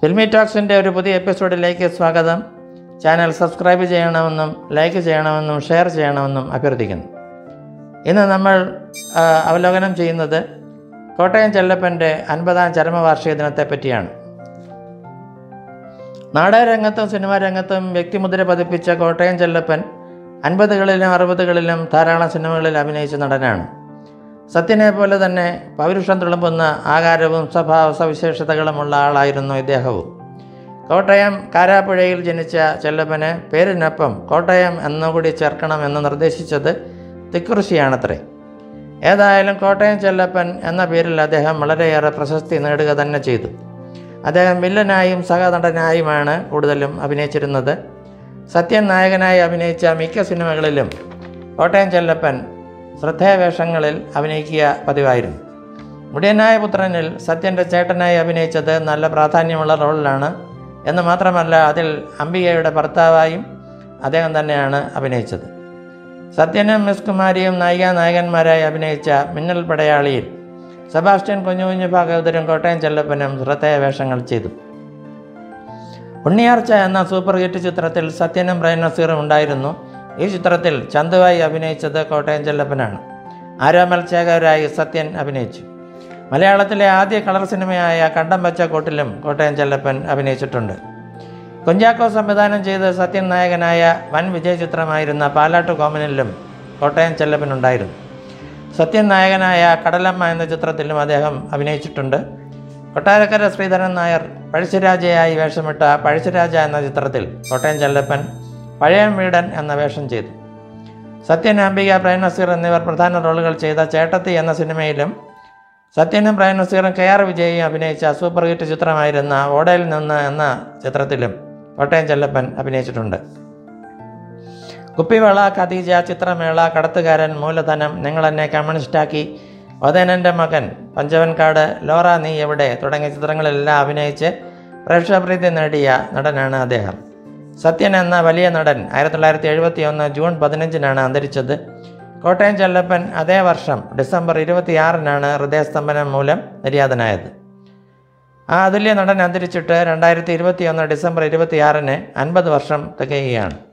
filmy ടോക്സിൻ്റെ ഒരു പുതിയ എപ്പിസോഡിലേക്ക് സ്വാഗതം ചാനൽ സബ്സ്ക്രൈബ് ചെയ്യണമെന്നും ലൈക്ക് ചെയ്യണമെന്നും ഷെയർ ചെയ്യണമെന്നും അഭ്യർത്ഥിക്കുന്നു ഇന്ന് നമ്മൾ ആ, അവലോകനം ചെയ്യുന്നത് കോട്ടയം ചെല്ലപ്പൻ്റെ അൻപതാം ചരമവാർഷിക ദിനത്തെ പറ്റിയാണ് നാടകരംഗത്തും സിനിമാ രംഗത്തും വ്യക്തിമുദ്ര പതിപ്പിച്ച കോട്ടയം ചെല്ലപ്പൻ അൻപതുകളിലും അറുപതുകളിലും ധാരാളം സിനിമകളിൽ അഭിനയിച്ച നടനാണ് സത്യനെ പോലെ തന്നെ പൗരുഷം തുളുമ്പുന്ന ആകാരവും സ്വഭാവ സവിശേഷതകളുമുള്ള ആളായിരുന്നു ഇദ്ദേഹവും കോട്ടയം കാരാപ്പുഴയിൽ ജനിച്ച ചെല്ലപ്പന് പേരിനൊപ്പം കോട്ടയം എന്നുകൂടി ചേർക്കണമെന്ന് നിർദ്ദേശിച്ചത് തിക്കുറിശിയാണത്രേ ഏതായാലും കോട്ടയം ചെല്ലപ്പൻ എന്ന പേരിൽ അദ്ദേഹം വളരെയേറെ പ്രശസ്തി നേടുക തന്നെ ചെയ്തു അദ്ദേഹം വില്ലനായും സഹനടനായുമാണ് കൂടുതലും അഭിനയിച്ചിരുന്നത് സത്യൻ നായകനായി അഭിനയിച്ച മിക്ക സിനിമകളിലും കോട്ടയം ചെല്ലപ്പൻ ശ്രദ്ധേയവേഷങ്ങളിൽ അഭിനയിക്കുക പതിവായിരുന്നു മുടിയനായ പുത്രനിൽ സത്യൻ്റെ ചേട്ടനായി അഭിനയിച്ചത് നല്ല പ്രാധാന്യമുള്ള റോളിലാണ് എന്ന് മാത്രമല്ല അതിൽ അംബികയുടെ ഭർത്താവായും അദ്ദേഹം തന്നെയാണ് അഭിനയിച്ചത് സത്യനും മിസ് കുമാരിയും നായിക നായകന്മാരായി അഭിനയിച്ച മിന്നൽ പടയാളിയിൽ സെബാസ്റ്റ്യൻ കുഞ്ഞു കുഞ്ഞു ഭാഗവതരും കോട്ടയം ചെല്ലപ്പനും ശ്രദ്ധേയ വേഷങ്ങൾ ചെയ്തു ഉണ്ണിയാർച്ച എന്ന സൂപ്പർ ഹിറ്റ് ചിത്രത്തിൽ സത്യനും പ്രേം നസീറും ഉണ്ടായിരുന്നു ഈ ചിത്രത്തിൽ ചന്തുവായി അഭിനയിച്ചത് കോട്ടയം ചെല്ലപ്പനാണ് ആരോമൽ ചേകവരായി സത്യൻ അഭിനയിച്ചു മലയാളത്തിലെ ആദ്യ കളർ സിനിമയായ കണ്ടം വച്ച കോട്ടിലും കോട്ടയം ചെല്ലപ്പൻ അഭിനയിച്ചിട്ടുണ്ട് കുഞ്ചാക്കോ സംവിധാനം ചെയ്ത് സത്യൻ നായകനായ വൻ വിജയ ചിത്രമായിരുന്ന പാലാട്ട് കോമനിലും കോട്ടയം ചെല്ലപ്പനുണ്ടായിരുന്നു സത്യൻ നായകനായ കടലമ്മ എന്ന ചിത്രത്തിലും അദ്ദേഹം അഭിനയിച്ചിട്ടുണ്ട് കൊട്ടാരക്കര ശ്രീധരൻ നായർ പഴശ്ശിരാജയായി വേഷമിട്ട പഴശ്ശിരാജ എന്ന ചിത്രത്തിൽ കോട്ടയം ചെല്ലപ്പൻ പഴയം വീടൻ എന്ന വേഷം ചെയ്തു സത്യൻ അംബിക പ്രേം നസീർ എന്നിവർ പ്രധാന റോളുകൾ ചെയ്ത ചേട്ടത്തി എന്ന സിനിമയിലും സത്യനും പ്രേം നസീറും കെ ആർ വിജയും അഭിനയിച്ച സൂപ്പർ ഹിറ്റ് ചിത്രമായിരുന്ന ഓടയിൽ നിന്ന് എന്ന ചിത്രത്തിലും കോട്ടയം ചെല്ലപ്പൻ അഭിനയിച്ചിട്ടുണ്ട് കുപ്പിവള ഖദീജ ചിത്രമേള കടത്തുകാരൻ മൂലധനം നിങ്ങളെന്നെ കമ്മ്യൂണിസ്റ്റാക്കി ഒതേനൻ്റെ മകൻ പഞ്ചവൻകാട് ലോറ നീ എവിടെ തുടങ്ങിയ ചിത്രങ്ങളിലെല്ലാം അഭിനയിച്ച് പ്രേക്ഷകപ്രീതി നേടിയ നടനാണ് അദ്ദേഹം സത്യൻ എന്ന വലിയ നടൻ ആയിരത്തി തൊള്ളായിരത്തി എഴുപത്തി ഒന്ന് ജൂൺ പതിനഞ്ചിനാണ് അന്തരിച്ചത് കോട്ടയം ചെല്ലപ്പൻ അതേ വർഷം ഡിസംബർ ഇരുപത്തിയാറിനാണ് ഹൃദയസ്തംഭനം മൂലം നിര്യാതനായത് ആ അതുല്യ നടൻ അന്തരിച്ചിട്ട് രണ്ടായിരത്തി ഇരുപത്തി ഒന്ന് ഡിസംബർ ഇരുപത്തിയാറിന് അൻപത് വർഷം തികയുകയാണ്